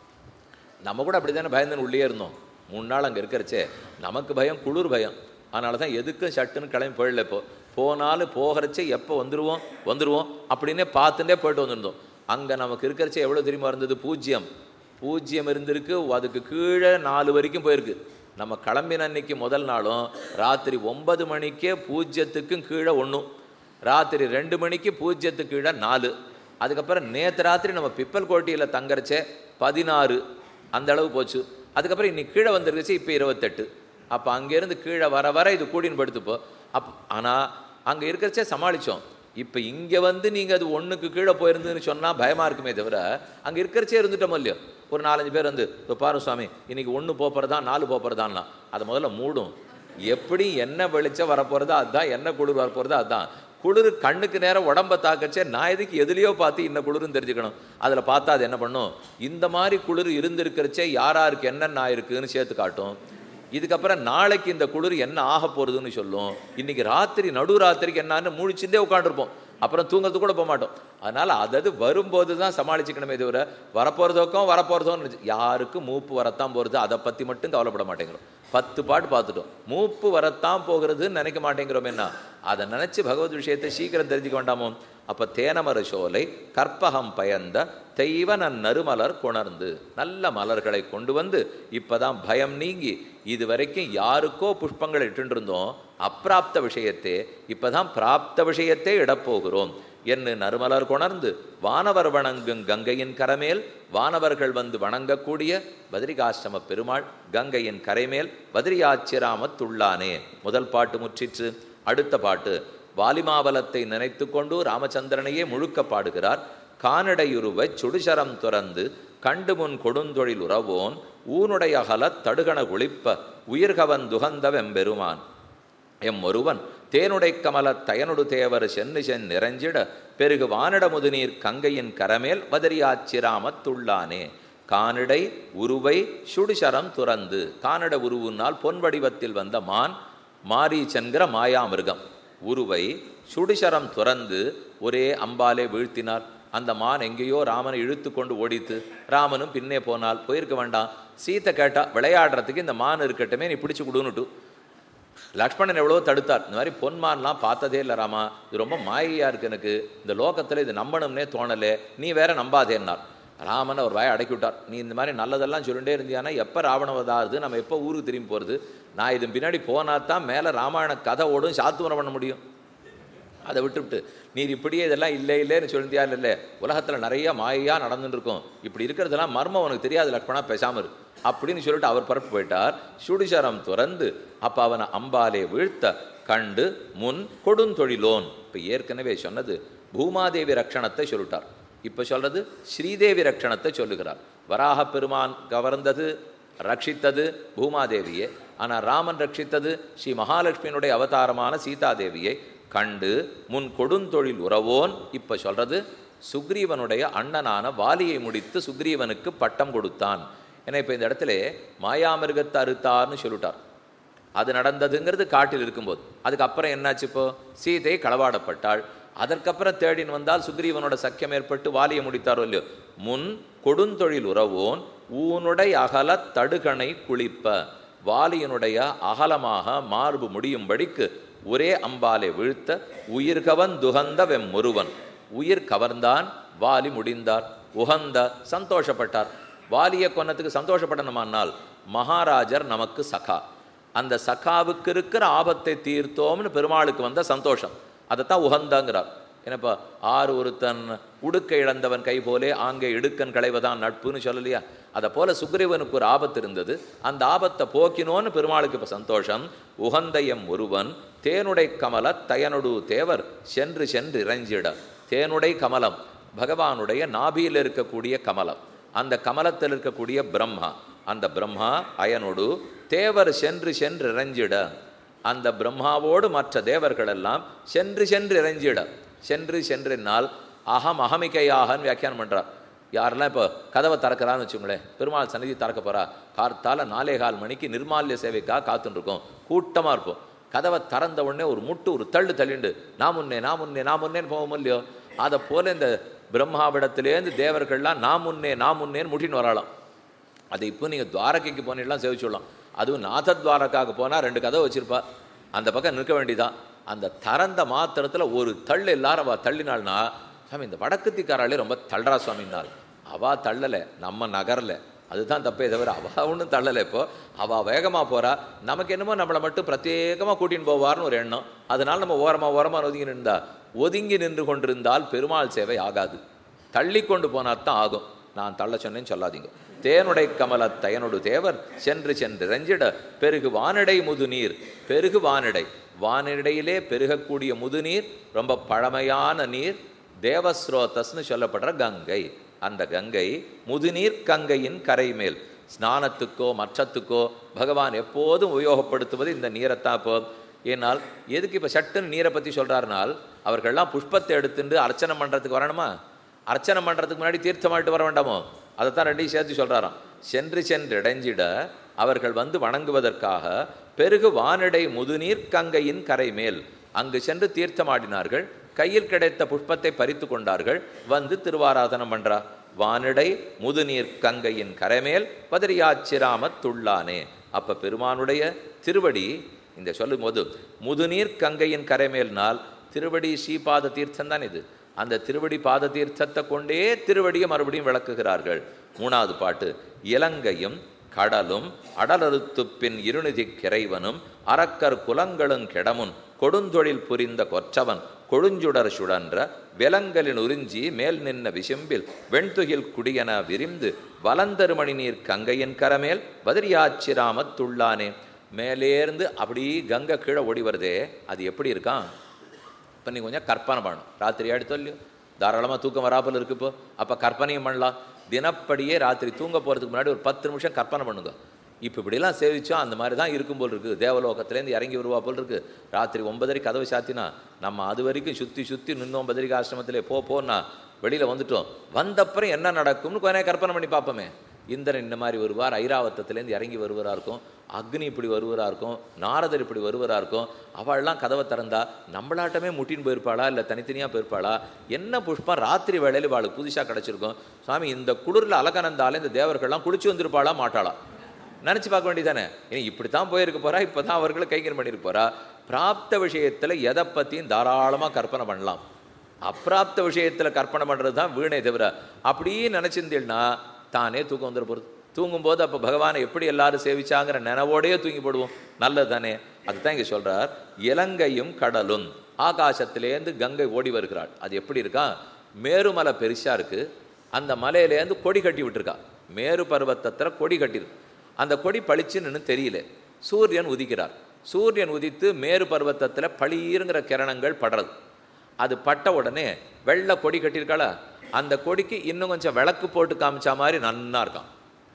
நம்ம கூட அப்படி தானே பயந்துன்னு உள்ளே இருந்தோம் மூணு நாள் அங்கே இருக்கிறச்சே நமக்கு பயம் குளிர் பயம் அதனால தான் எதுக்கும் சட்டுன்னு கிளம்பி போயிடல இப்போ போனாலும் போகிறச்சே எப்போ வந்துடுவோம் வந்துடுவோம் அப்படின்னே பார்த்துட்டே போயிட்டு வந்துருந்தோம் அங்கே நமக்கு இருக்கிறச்சே எவ்வளோ தெரியுமா இருந்தது பூஜ்ஜியம் பூஜ்ஜியம் இருந்திருக்கு அதுக்கு கீழே நாலு வரைக்கும் போயிருக்கு நம்ம கிளம்பின அன்னைக்கு முதல் நாளும் ராத்திரி ஒன்பது மணிக்கே பூஜ்ஜியத்துக்கும் கீழே ஒன்றும் ராத்திரி ரெண்டு மணிக்கு பூஜ்ஜியத்துக்கு கீழே நாலு அதுக்கப்புறம் நேற்று ராத்திரி நம்ம பிப்பல் கோட்டியில் தங்கறச்சே பதினாறு அந்த அளவு போச்சு அதுக்கப்புறம் இன்னைக்கு கீழே வந்துருச்சு இப்போ இருபத்தெட்டு அப்போ அங்கேருந்து கீழே வர வர இது கூடின்னு படுத்துப்போ அப் ஆனால் அங்கே இருக்கிறச்சே சமாளித்தோம் இப்போ இங்கே வந்து நீங்கள் அது ஒன்றுக்கு கீழே போயிருந்துன்னு சொன்னால் பயமாக இருக்குமே தவிர அங்கே இருக்கிறச்சே இருந்துட்டோமோ இல்லையோ ஒரு நாலஞ்சு பேர் வந்து இப்போ பாரு சுவாமி இன்னைக்கு ஒன்று போகிறதா நாலு போகிறதான்னா அதை முதல்ல மூடும் எப்படி என்ன வெளிச்சம் வரப்போகிறதோ அதுதான் என்ன குளிர் வரப்போகிறதோ அதுதான் குளிர் கண்ணுக்கு நேரம் உடம்ப தாக்கச்சே நான் எதுக்கு எதுலேயோ பார்த்து இன்ன குளிர்னு தெரிஞ்சுக்கணும் அதில் பார்த்தா அது என்ன பண்ணும் இந்த மாதிரி குளிர் இருந்திருக்கிறச்சே யாராருக்கு என்னென்ன ஆயிருக்குன்னு சேர்த்து காட்டும் இதுக்கப்புறம் நாளைக்கு இந்த குளிர் என்ன ஆக போகிறதுன்னு சொல்லும் இன்னைக்கு ராத்திரி நடு ராத்திரிக்கு என்னன்னு முழிச்சுட்டே உட்காந்துருப்போம் அப்புறம் தூங்கிறது கூட போக மாட்டோம் அதனால் அதது வரும்போது தான் சமாளிச்சுக்கணுமே தவிர வரப்போகிறதோக்கும் வரப்போகிறதோன்னு யாருக்கும் மூப்பு வரத்தான் போகிறது அதை பற்றி மட்டும் கவலைப்பட மாட்டேங்கிறோம் பத்து பாட்டு பார்த்துட்டோம் மூப்பு வரத்தான் போகிறதுன்னு நினைக்க மாட்டேங்கிறோம் என்ன அதை நினச்சி பகவத் விஷயத்தை சீக்கிரம் தெரிஞ்சுக்க வேண்டாமோ அப்போ தேனமர சோலை கற்பகம் பயந்த தெய்வன நறுமலர் கொணர்ந்து நல்ல மலர்களை கொண்டு வந்து இப்பதான் பயம் நீங்கி இது வரைக்கும் யாருக்கோ புஷ்பங்கள் இட்டு இருந்தோம் அப்பிராப்த விஷயத்தே இப்பதான் பிராப்த விஷயத்தை இடப்போகிறோம் என்று நறுமலர் கொணர்ந்து வானவர் வணங்கும் கங்கையின் கரமேல் வானவர்கள் வந்து வணங்கக்கூடிய பத்ரிகாசிரம பெருமாள் கங்கையின் கரைமேல் பத்ரியாச்சிராமத்துள்ளானே முதல் பாட்டு முற்றிற்று அடுத்த பாட்டு வாலிமாபலத்தை நினைத்து கொண்டு ராமச்சந்திரனையே முழுக்க பாடுகிறார் கானடையுருவச் சுடுசரம் துறந்து கண்டு முன் கொடுந்தொழில் உறவோன் ஊனுடைய அகலத் தடுகண குளிப்ப உயிர்கவன் துகந்தவெம்பெருமான் எம் ஒருவன் தேனுடை கமலத் தயனுடு தேவர் சென்னு சென் நிறைஞ்சிட பெருகு வானிட முதுநீர் கங்கையின் கரமேல் வதரியாச்சிராமத்துள்ளானே கானிடை உருவை சுடுசரம் துறந்து கானிட உருவுனால் பொன் வடிவத்தில் வந்த மான் மாரீச்சென்கிற மாயாமிருகம் உருவை சுடுசரம் துறந்து ஒரே அம்பாலே வீழ்த்தினார் அந்த மான் எங்கேயோ ராமனை இழுத்து கொண்டு ஓடித்து ராமனும் பின்னே போனால் போயிருக்க வேண்டாம் சீத்தை கேட்டா விளையாடுறதுக்கு இந்த மான் இருக்கட்டுமே நீ பிடிச்சு கொடுன்னுட்டு லக்ஷ்மணன் எவ்வளோ தடுத்தார் இந்த மாதிரி பொன்மான்லாம் பார்த்ததே இல்லை ராமா இது ரொம்ப மாயையாக இருக்கு எனக்கு இந்த லோகத்தில் இது நம்பணும்னே தோணலை நீ வேற நம்பாதேன்னார் ராமன் அவர் வாயை அடக்கி விட்டார் நீ இந்த மாதிரி நல்லதெல்லாம் சொல்லிட்டே இருந்தியானா எப்போ ராவணவதாருது நம்ம எப்போ ஊருக்கு திரும்பி போகிறது நான் இது பின்னாடி போனால் தான் மேலே ராமாயண கதை ஓடும் சாத்துவனை பண்ண முடியும் அதை விட்டுவிட்டு நீர் இப்படியே இதெல்லாம் இல்லை இல்லைன்னு சொல்லியா இல்லை உலகத்தில் நிறைய மாயையாக நடந்துட்டு இருக்கும் இப்படி இருக்கிறதெல்லாம் மர்மம் உனக்கு தெரியாது லக்ஷ்மணா பேசாம இரு அப்படின்னு சொல்லிட்டு அவர் பரப்பு போயிட்டார் சுடிசரம் துறந்து அப்போ அவனை அம்பாலே வீழ்த்த கண்டு முன் கொடுந்தொழிலோன் இப்போ ஏற்கனவே சொன்னது பூமாதேவி ரக்ஷணத்தை சொல்லிட்டார் இப்போ சொல்றது ஸ்ரீதேவி ரக்ஷணத்தை சொல்லுகிறார் வராக பெருமான் கவர்ந்தது ரட்சித்தது பூமாதேவியே ஆனால் ராமன் ரட்சித்தது ஸ்ரீ மகாலட்சுமியினுடைய அவதாரமான சீதாதேவியை கண்டு முன் கொடுந்தொழில் உறவோன் இப்ப சொல்றது சுக்ரீவனுடைய அண்ணனான வாலியை முடித்து சுக்ரீவனுக்கு பட்டம் கொடுத்தான் ஏன்னா இப்போ இந்த இடத்துல மாயாமிருகத்தை அறுத்தார்னு சொல்லிட்டார் அது நடந்ததுங்கிறது காட்டில் இருக்கும்போது அதுக்கப்புறம் என்னாச்சு இப்போ சீதை களவாடப்பட்டாள் அதற்கப்புறம் தேடின் வந்தால் சுக்ரீவனோட சக்கியம் ஏற்பட்டு வாலிய முடித்தாரோ இல்லையோ முன் கொடுந்தொழில் உறவோன் ஊனுடை அகல தடுகணை குளிப்ப வாலியனுடைய அகலமாக மார்பு முடியும்படிக்கு ஒரே அம்பாலே வீழ்த்த உயிர்கவன் துகந்த வெம்முருவன் உயிர் கவர்ந்தான் வாலி முடிந்தார் உகந்த சந்தோஷப்பட்டார் வாலிய கொன்னத்துக்கு சந்தோஷப்படணுமானால் மகாராஜர் நமக்கு சகா அந்த சகாவுக்கு இருக்கிற ஆபத்தை தீர்த்தோம்னு பெருமாளுக்கு வந்த சந்தோஷம் அதைத்தான் உகந்தங்கிறார் ஏன்னப்பா ஆறு ஒருத்தன் உடுக்க இழந்தவன் கை போலே ஆங்கே இடுக்கன் களைவதான் நட்புன்னு சொல்லலையா அதை போல சுக்ரீவனுக்கு ஒரு ஆபத்து இருந்தது அந்த ஆபத்தை போக்கினோன்னு பெருமாளுக்கு இப்போ சந்தோஷம் உகந்தயம் ஒருவன் தேனுடை கமல தயனொடு தேவர் சென்று சென்று இறைஞ்சிட தேனுடை கமலம் பகவானுடைய நாபியில் இருக்கக்கூடிய கமலம் அந்த கமலத்தில் இருக்கக்கூடிய பிரம்மா அந்த பிரம்மா அயனொடு தேவர் சென்று சென்று இறைஞ்சிட அந்த பிரம்மாவோடு மற்ற தேவர்கள் எல்லாம் சென்று சென்று இறைஞ்சிட சென்று சென்றினால் அகம் அகமிகையாகன்னு வியாக்கியானம் பண்ணுறார் யாரெல்லாம் இப்போ கதவை திறக்கிறான்னு வச்சுங்களேன் பெருமாள் சந்நிதி திறக்க போகிறா கார்த்தால நாலே கால் மணிக்கு நிர்மால்ய சேவைக்காக காத்துன்னு இருக்கோம் கூட்டமாக இருப்போம் கதவை திறந்த உடனே ஒரு முட்டு ஒரு தள்ளு தள்ளிண்டு நான் முன்னே நான் முன்னே நான் முன்னேன்னு போவோம் இல்லையோ அதை போல இந்த பிரம்மாவிடத்திலேருந்து தேவர்கள்லாம் நான் முன்னே நான் முன்னேன்னு முட்டின்னு வரலாம் அது இப்போ நீங்கள் துவாரகைக்கு போனீங்கலாம் சேவிச்சுடலாம் அதுவும் நாதத்வாரக்காக போனால் ரெண்டு கதவை வச்சுருப்பா அந்த பக்கம் நிற்க வேண்டியதான் அந்த திறந்த மாத்திரத்தில் ஒரு தள்ளு எல்லாரும் அவள் தள்ளினாள்னா சாமி இந்த வடக்குத்திக்காராலே ரொம்ப தள்ளுறா சுவாமினால் அவள் தள்ளலை நம்ம நகரில் அதுதான் தப்பே தவிர அவள் ஒன்றும் தள்ளலை இப்போ அவள் வேகமாக போகிறா நமக்கு என்னமோ நம்மளை மட்டும் பிரத்யேகமாக கூட்டின்னு போவார்னு ஒரு எண்ணம் அதனால் நம்ம ஓரமாக ஓரமாக ஒதுங்கி நின்றா ஒதுங்கி நின்று கொண்டிருந்தால் பெருமாள் சேவை ஆகாது தள்ளி கொண்டு போனால் தான் ஆகும் நான் தள்ள சொன்னேன்னு சொல்லாதீங்க தேனுடை கமல தயனொடு தேவர் சென்று சென்று ரெஞ்சிட பெருகு வானிடை முதுநீர் பெருகு வானிடை வானிடையிலே பெருகக்கூடிய முதுநீர் ரொம்ப பழமையான நீர் தேவஸ்ரோதஸ்னு சொல்லப்படுற கங்கை அந்த கங்கை முதுநீர் கங்கையின் கரை மேல் ஸ்நானத்துக்கோ மற்றத்துக்கோ பகவான் எப்போதும் உபயோகப்படுத்துவது இந்த நீரைத்தான் இப்போ ஏனால் எதுக்கு இப்போ சட்டுன்னு நீரை பற்றி சொல்கிறாருனால் அவர்கள்லாம் புஷ்பத்தை எடுத்துட்டு அர்ச்சனை பண்ணுறதுக்கு வரணுமா அர்ச்சனை பண்ணுறதுக்கு முன்னாடி தீர்த்தமாட்டு வர வேண்டாமோ அதைத்தான் ரெண்டையும் சேர்த்து சொல்கிறாராம் சென்று சென்று இடைஞ்சிட அவர்கள் வந்து வணங்குவதற்காக பெருகு வானிடை முதுநீர் கங்கையின் கரை மேல் அங்கு சென்று தீர்த்தமாடினார்கள் கையில் கிடைத்த புஷ்பத்தை பறித்து கொண்டார்கள் வந்து திருவாராதனம் பண்றா வானிடை முதுநீர் கங்கையின் கரைமேல் பதரியாச்சிராமத் துள்ளானே அப்ப பெருமானுடைய திருவடி இந்த சொல்லும் போது முதுநீர் கங்கையின் கரைமேல்னால் திருவடி ஸ்ரீபாத தீர்த்தம் தான் இது அந்த திருவடி பாத தீர்த்தத்தை கொண்டே திருவடியை மறுபடியும் விளக்குகிறார்கள் மூணாவது பாட்டு இலங்கையும் கடலும் அடலறுத்துப்பின் இருநிதி கிரைவனும் அரக்கர் குலங்களும் கெடமுன் கொடுந்தொழில் புரிந்த கொற்றவன் கொழுஞ்சுடர் சுழன்ற விலங்கலின் உறிஞ்சி மேல் நின்ன விசும்பில் வெண்துகில் குடியன விரிந்து வலந்தருமணி நீர் கங்கையின் கரமேல் பதிரியாச்சிராமத் துள்ளானே மேலேருந்து அப்படி கங்கை கீழே ஓடி வருதே அது எப்படி இருக்கான் இப்போ நீங்கள் கொஞ்சம் கற்பனை பண்ணணும் ராத்திரி ஆடி இல்லையோ தாராளமாக தூக்கம் வராப்பில் இருக்கு இப்போ அப்போ கற்பனையும் பண்ணலாம் தினப்படியே ராத்திரி தூங்க போகிறதுக்கு முன்னாடி ஒரு பத்து நிமிஷம் கற்பனை பண்ணுங்க இப்போ இப்படிலாம் சேவிச்சோம் அந்த மாதிரி தான் இருக்கும் போல் இருக்குது தேவலோகத்துலேருந்து இறங்கி வருவா போல் இருக்குது ராத்திரி ஒன்பதரை கதவை சாத்தினா நம்ம அது வரைக்கும் சுற்றி சுற்றி நின்று ஒன்பதரைக்கு ஆசிரமத்திலே போ போனா வெளியில் வந்துட்டோம் வந்தப்புறம் என்ன நடக்கும்னு கொஞ்ச நேரம் கற்பனை பண்ணி பார்ப்போமே இந்திரன் இந்த மாதிரி வருவார் ஐராவத்தத்துலேருந்து இறங்கி வருவராக இருக்கும் அக்னி இப்படி வருவராக இருக்கும் நாரதர் இப்படி வருவராக இருக்கும் அவள்லாம் கதவை திறந்தா நம்மளாட்டமே முட்டின்னு போயிருப்பாளா இல்லை தனித்தனியாக போயிருப்பாளா என்ன புஷ்பம் ராத்திரி வேளையில் இவாளுக்கு புதுசாக கிடச்சிருக்கும் சுவாமி இந்த குளிரில் அலகனந்தாலே இந்த தேவர்கள்லாம் குளிச்சு வந்திருப்பாளா மாட்டாளா நினச்சி பார்க்க வேண்டியதானே இனி இப்படி தான் போயிருக்க போறா இப்போ தான் அவர்களை கைங்கரம் பண்ணியிருக்க போறா பிராப்த விஷயத்தில் எதை பற்றியும் தாராளமாக கற்பனை பண்ணலாம் அப்பிராப்த விஷயத்தில் கற்பனை பண்ணுறது தான் வீணை தவிர அப்படியே நினச்சிருந்தீங்கன்னா தானே தூக்கம் வந்துட போகிறது தூங்கும்போது அப்போ பகவானை எப்படி எல்லாரும் சேவிச்சாங்கிற நினைவோடையே தூங்கி போடுவோம் நல்லது தானே அதுதான் இங்கே சொல்கிறார் இலங்கையும் கடலும் ஆகாசத்திலேருந்து கங்கை ஓடி வருகிறாள் அது எப்படி இருக்கா மேருமலை பெருசாக இருக்குது அந்த மலையிலேருந்து கொடி கட்டி விட்டுருக்கா மேரு பர்வத்தத்தில் கொடி கட்டியிருக்கு அந்த கொடி பளிச்சுன்னு தெரியல சூரியன் உதிக்கிறார் சூரியன் உதித்து மேரு பர்வத்தத்தில் பளீருங்கிற கிரணங்கள் படுறது அது பட்ட உடனே வெள்ளை கொடி கட்டியிருக்காளா அந்த கொடிக்கு இன்னும் கொஞ்சம் விளக்கு போட்டு காமிச்சா மாதிரி நன்னா இருக்கான்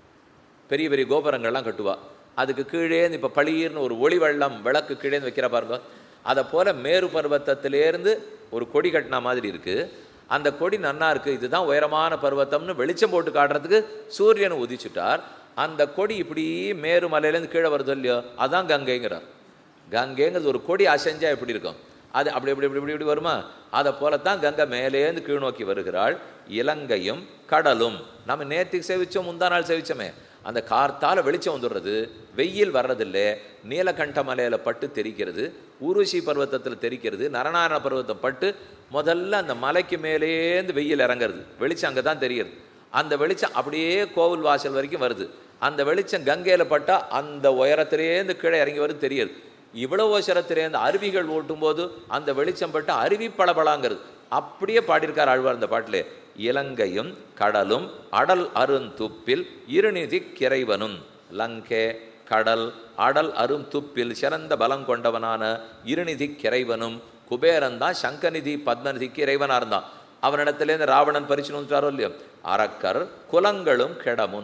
பெரிய பெரிய கோபுரங்கள்லாம் கட்டுவா அதுக்கு கீழே இப்போ பளீர்னு ஒரு ஒளி வெள்ளம் விளக்கு கீழே வைக்கிற பாருங்க அதை போல மேரு பர்வத்தத்திலேருந்து ஒரு கொடி கட்டின மாதிரி இருக்கு அந்த கொடி நன்னா இருக்கு இதுதான் உயரமான பர்வத்தம்னு வெளிச்சம் போட்டு காட்டுறதுக்கு சூரியன் உதிச்சுட்டார் அந்த கொடி இப்படி மேரு மலையிலேருந்து கீழே வருது இல்லையோ அதான் கங்கைங்கிறார் கங்கைங்கிறது ஒரு கொடி அசைஞ்சா எப்படி இருக்கும் அது அப்படி இப்படி இப்படி இப்படி இப்படி வருமா அதை போலத்தான் கங்கை மேலேந்து கீழ் நோக்கி வருகிறாள் இலங்கையும் கடலும் நம்ம நேற்றுக்கு சேவிச்சோம் முந்தா நாள் சேவிச்சோமே அந்த கார்த்தால வெளிச்சம் வந்துடுறது வெயில் வர்றதில்லை நீலகண்ட மலையில பட்டு தெரிக்கிறது ஊருஷி பர்வத்தத்தில் தெரிக்கிறது நரநாராயண பர்வத்தம் பட்டு முதல்ல அந்த மலைக்கு மேலேந்து வெயில் இறங்குறது வெளிச்சம் அங்கே தான் தெரியுது அந்த வெளிச்சம் அப்படியே கோவில் வாசல் வரைக்கும் வருது அந்த வெளிச்சம் கங்கையில பட்டா அந்த உயரத்திலேருந்து கீழே இறங்கி வருது தெரியுது இவ்வளவு உயரத்திலேருந்து அருவிகள் ஓட்டும் போது அந்த வெளிச்சம் பட்டு அருவி பளபளாங்கிறது அப்படியே பாடியிருக்கார் ஆழ்வார் அந்த பாட்டிலே இலங்கையும் கடலும் அடல் அருந்துப்பில் இருநிதி கிரைவனும் லங்கே கடல் அடல் அரும் துப்பில் சிறந்த பலம் கொண்டவனான இருநிதி கிரைவனும் குபேரன் தான் சங்கநிதி பத்மநிதிக்கு இறைவனா இருந்தான் அவனிடத்திலேருந்து ராவணன் பரிசு நோந்தாரோ இல்லையோ அரக்கர் குலங்களும் கெடமுன்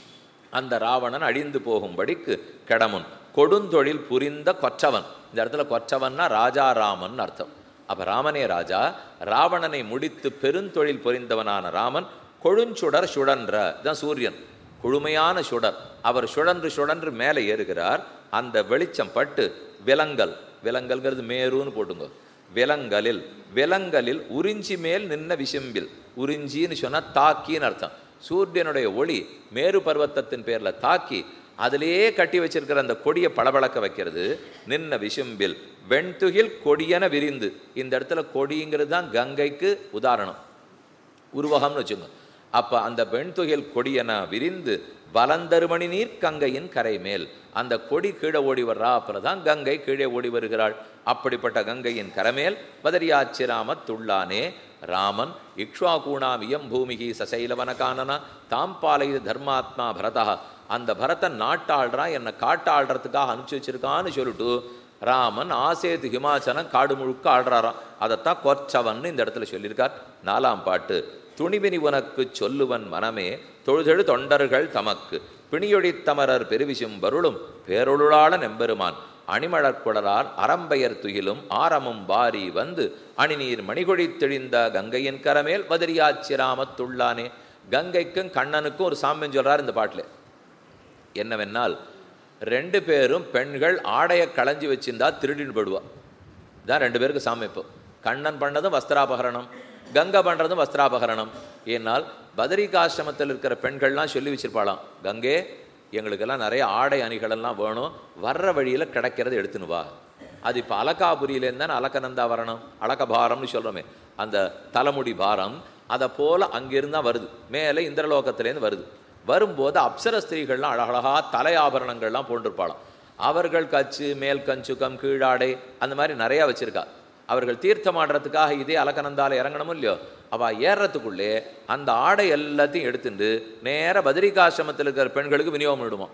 அந்த ராவணன் அழிந்து போகும்படிக்கு கெடமுன் கொடுந்தொழில் புரிந்த கொற்றவன் இந்த இடத்துல கொற்றவன்னா ராஜாராமன் அர்த்தம் அப்ப ராமனே ராஜா ராவணனை முடித்து பெருந்தொழில் புரிந்தவனான ராமன் கொழுஞ்சுடர் சுழன்ற தான் சூரியன் குழுமையான சுடர் அவர் சுழன்று சுழன்று மேலே ஏறுகிறார் அந்த வெளிச்சம் பட்டு விலங்கல் விலங்கல்ங்கிறது மேருன்னு போட்டுங்க விலங்கலில் விலங்கலில் உறிஞ்சி மேல் நின்ன விசும்பில் உறிஞ்சின்னு சொன்னா தாக்கின்னு அர்த்தம் சூரியனுடைய ஒளி மேரு பர்வத்தத்தின் பேர்ல தாக்கி அதிலேயே கட்டி வச்சிருக்கிற அந்த கொடியை பளபளக்க வைக்கிறது நின்ன விசும்பில் வெண்துகில் கொடியென விரிந்து இந்த இடத்துல கொடிங்கிறது தான் கங்கைக்கு உதாரணம் உருவகம்னு வச்சுங்க அப்ப அந்த வெண்துகில் கொடியென விரிந்து வலந்தருமணி நீர் கங்கையின் கரை மேல் அந்த கொடி கீழே ஓடி வர்றா அப்புறம் தான் கங்கை கீழே ஓடி வருகிறாள் அப்படிப்பட்ட கங்கையின் கரமேல் பதரியாச்சிராம துள்ளானே ராமன் இக்ஷ்வாகூணாம் இயம் பூமிகி சசைலவனகானனா தாம் பாலைது தர்மாத்மா பரதா அந்த பரதன் நாட்டாள்றான் என்னை காட்டாள்றதுக்காக அனுப்பிச்சு வச்சிருக்கான்னு சொல்லிட்டு ராமன் ஆசேது ஹிமாச்சலம் காடு முழுக்க ஆடுறாராம் அதைத்தான் கொச்சவன் இந்த இடத்துல சொல்லியிருக்கார் நாலாம் பாட்டு துணிவினி உனக்கு சொல்லுவன் மனமே தொழுதெழு தொண்டர்கள் தமக்கு பிணியொழித்தமரர் பெருவிசும் வருளும் பேரொருளாள நெம்பெருமான் அணிமழற்குடலால் அறம்பெயர் துயிலும் ஆரமும் வாரி வந்து அணிநீர் மணிகொழி தெளிந்த கங்கையின் கரமேல் பதிரியாச்சிராமத்துள்ளானே கங்கைக்கும் கண்ணனுக்கும் ஒரு சாமியம் சொல்றார் இந்த பாட்டில் என்னவென்னால் ரெண்டு பேரும் பெண்கள் ஆடையை களைஞ்சி வச்சிருந்தா திருடின்னு போடுவா தான் ரெண்டு பேருக்கு சாமிப்போம் கண்ணன் பண்ணதும் வஸ்திராபகரணம் கங்கை பண்ணுறதும் வஸ்திராபகரணம் ஏனால் பதரிகாசிரமத்தில் இருக்கிற பெண்கள்லாம் சொல்லி வச்சிருப்பாளாம் கங்கே எங்களுக்கெல்லாம் நிறைய ஆடை அணிகளெல்லாம் வேணும் வர்ற வழியில் கிடைக்கிறத எடுத்துன்னு வா அது இப்போ அலகாபுரியிலேருந்து தானே அலக்கநந்தா வரணும் அலகபாரம்னு சொல்கிறோமே அந்த தலைமுடி பாரம் அதை போல் அங்கிருந்து தான் வருது மேலே இந்திரலோகத்திலேருந்து வருது வரும்போது அப்சர ஸ்திரீகள்லாம் அழகழகா தலை ஆபரணங்கள்லாம் போட்டிருப்பாளாம் அவர்கள் கச்சு மேல் கஞ்சுக்கம் கீழாடை அந்த மாதிரி நிறையா வச்சிருக்கா அவர்கள் தீர்த்தம் ஆடுறதுக்காக இதே அலக்கநந்தால இறங்கணும் இல்லையோ அவ ஏறுறதுக்குள்ளே அந்த ஆடை எல்லாத்தையும் எடுத்துட்டு நேர பத்ரிகாசிரமத்தில் இருக்கிற பெண்களுக்கு விநியோகம் பண்ணிடுவோம்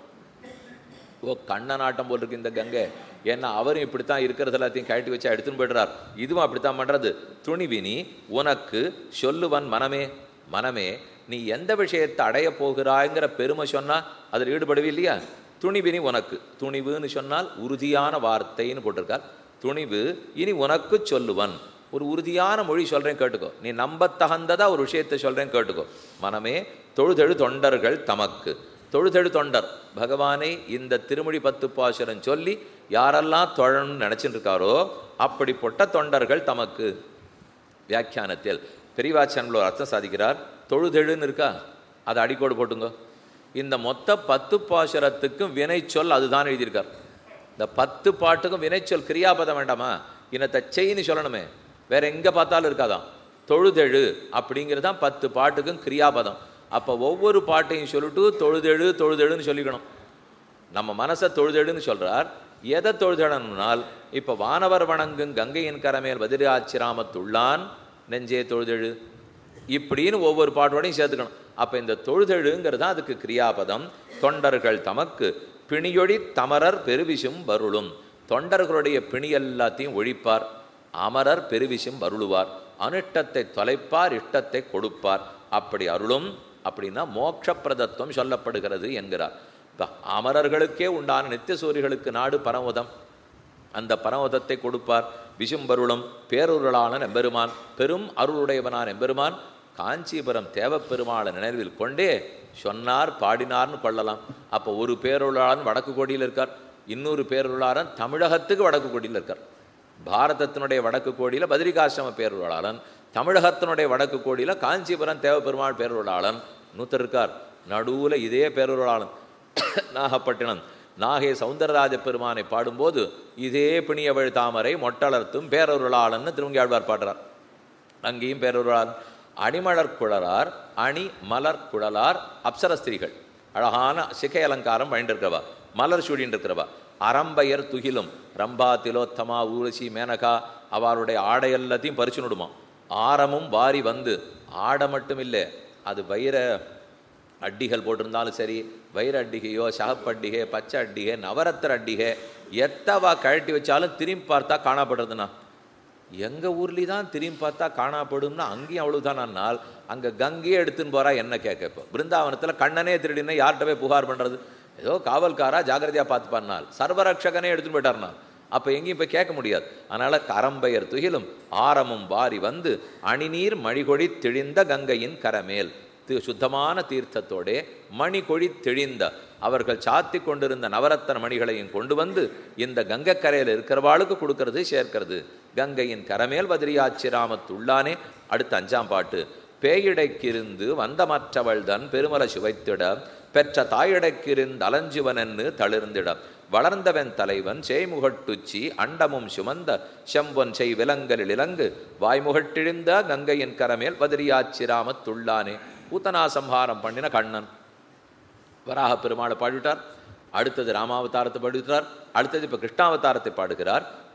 ஓ கண்ண நாட்டம் போல் இருக்கு இந்த கங்கை ஏன்னா அவரும் இப்படித்தான் இருக்கிறது எல்லாத்தையும் கழட்டி வச்சா எடுத்துன்னு போயிடுறார் இதுவும் அப்படித்தான் பண்றது துணிவினி உனக்கு சொல்லுவன் மனமே மனமே நீ எந்த விஷயத்தை அடைய போகிறாய்ங்கிற பெருமை சொன்னா அதில் ஈடுபடவே இல்லையா துணிவினி உனக்கு துணிவுன்னு சொன்னால் உறுதியான வார்த்தைன்னு போட்டிருக்கார் துணிவு இனி உனக்கு சொல்லுவன் ஒரு உறுதியான மொழி சொல்றேன் கேட்டுக்கோ நீ நம்ப தகுந்ததா ஒரு விஷயத்தை சொல்றேன் கேட்டுக்கோ மனமே தொழுதெழு தொண்டர்கள் தமக்கு தொழுதெழு தொண்டர் பகவானை இந்த திருமொழி பத்து பாசுரம் சொல்லி யாரெல்லாம் தொழணும்னு நினைச்சிட்டு இருக்காரோ அப்படிப்பட்ட தொண்டர்கள் தமக்கு வியாக்கியானத்தில் பெரியவாச்சனில் ஒரு அர்த்தம் சாதிக்கிறார் தொழுதெழுன்னு இருக்கா அதை அடிக்கோடு போட்டுங்க இந்த மொத்த பத்து பாசுரத்துக்கும் வினைச்சொல் அதுதான் எழுதியிருக்கார் இந்த பத்து பாட்டுக்கும் வினைச்சொல் கிரியாபதம் வேண்டாமா இன்னத்தை செய்ன்னு சொல்லணுமே வேற எங்க பார்த்தாலும் இருக்காதான் தொழுதெழு அப்படிங்கிறது தான் பத்து பாட்டுக்கும் கிரியாபதம் அப்போ ஒவ்வொரு பாட்டையும் சொல்லிட்டு தொழுதெழு தொழுதெழுன்னு சொல்லிக்கணும் நம்ம மனசை தொழுதெழுன்னு சொல்றார் எதை தொழுதெழணும்னால் இப்போ வானவர் வணங்கும் கங்கையின் கரமேல் பதிராச்சிராமத்துள்ளான் நெஞ்சே தொழுதெழு இப்படின்னு ஒவ்வொரு பாட்டோடையும் சேர்த்துக்கணும் அப்போ இந்த தொழுதெழுங்கிறது தான் அதுக்கு கிரியாபதம் தொண்டர்கள் தமக்கு பிணியொழி தமரர் பெருவிசும் வருளும் தொண்டர்களுடைய பிணி எல்லாத்தையும் ஒழிப்பார் அமரர் பெருவிசும் வருளுவார் அனிஷ்டத்தை தொலைப்பார் இஷ்டத்தை கொடுப்பார் அப்படி அருளும் அப்படின்னா மோட்சப்பிரதத்துவம் சொல்லப்படுகிறது என்கிறார் இப்ப அமரர்களுக்கே உண்டான நித்திய சூரிகளுக்கு நாடு பரமதம் அந்த பரமதத்தை கொடுப்பார் விசும்பருளும் பேருருளான எம்பெருமான் பெரும் அருளுடையவனான எம்பெருமான் காஞ்சிபுரம் தேவப்பெருமாளை நினைவில் கொண்டே சொன்னார் பாடினார்னு கொள்ளலாம் அப்போ ஒரு பேருளாளன் வடக்கு கோடியில் இருக்கார் இன்னொரு பேருளாளன் தமிழகத்துக்கு வடக்கு கோடியில் இருக்கார் பாரதத்தினுடைய வடக்கு கோடியில் பத்ரிகாசிரம பேருளாளன் தமிழகத்தினுடைய வடக்கு கோடியில் காஞ்சிபுரம் தேவப்பெருமாள் பேருளாளன் நூத்தர் இருக்கார் நடுவில் இதே பேருளாளன் நாகப்பட்டினம் நாகே சவுந்தரராஜ பெருமானை பாடும்போது இதே பிணியவள் தாமரை மொட்டலர்த்தும் பேரருளாளன்னு திருவங்கியாழ்வார் பாடுறார் அங்கேயும் பேரருளாளன் அணிமலர் குழலார் அணி மலர் குழலார் அப்சரஸ்திரிகள் அழகான சிகை அலங்காரம் பயண்டிருக்கிறவா மலர் சூடின்னு இருக்கிறவா அரம்பையர் துகிலும் ரம்பா திலோத்தமா ஊரசி மேனகா அவளுடைய ஆடை எல்லாத்தையும் பறிச்சு நடுமா ஆரமும் வாரி வந்து ஆடை மட்டும் இல்லை அது வைர அட்டிகள் போட்டிருந்தாலும் சரி வைர அட்டிகையோ சகப்பட்டிகை பச்சை அட்டிகை நவரத்திர அட்டிகை எத்தவா கழட்டி வச்சாலும் திரும்பி பார்த்தா காணப்படுறதுண்ணா எங்கள் ஊர்லேயும் தான் திரும்பி பார்த்தா காணாப்படும்னா அங்கேயும் அவ்வளவுதானால் அங்கே கங்கையே எடுத்துன்னு போறா என்ன கேட்க இப்போ பிருந்தாவனத்தில் கண்ணனே திருடினா யார்கிட்ட போய் புகார் பண்ணுறது ஏதோ காவல்காரா ஜாகிரதையாக பார்த்து பண்ணால் சர்வரக்ஷகனே எடுத்துன்னு போயிட்டார்னால் அப்போ எங்கேயும் போய் கேட்க முடியாது அதனால் கரம்பெயர் துகிலும் ஆரமும் வாரி வந்து அணிநீர் மணிகொடி திழிந்த கங்கையின் கரமேல் தி- சுத்தமான தீர்த்தத்தோடே மணி கொழி தெளிந்த அவர்கள் சாத்தி கொண்டிருந்த நவரத்தன மணிகளையும் கொண்டு வந்து இந்த கங்கைக்கரையில் இருக்கிறவாளுக்கு கொடுக்கறது சேர்க்கிறது கங்கையின் கரமேல் பத்ரியாச்சிராமத்துள்ளானே அடுத்த அஞ்சாம் பாட்டு பேயிடைக்கிருந்து வந்தமற்றவள் தன் பெருமல சுவைத்திட பெற்ற தாயிடைக்கிருந்து அலஞ்சுவனென்னு தளிர்ந்திட வளர்ந்தவன் தலைவன் செய்முகட்டுச்சி அண்டமும் சுமந்த செம்பொன் செய் விலங்கலில் இலங்கு வாய்முகட்டிழிந்த கங்கையின் கரமேல் பதிரியாச்சிராமத்துள்ளானே பூத்தனா சம்ஹாரம் பண்ணின கண்ணன் வராக பெருமாளை பாடிவிட்டார் அடுத்தது ராமாவதாரத்தை பாடிவிட்டார் அடுத்தது இப்போ கிருஷ்ணாவதாரத்தை பாடுகிறார்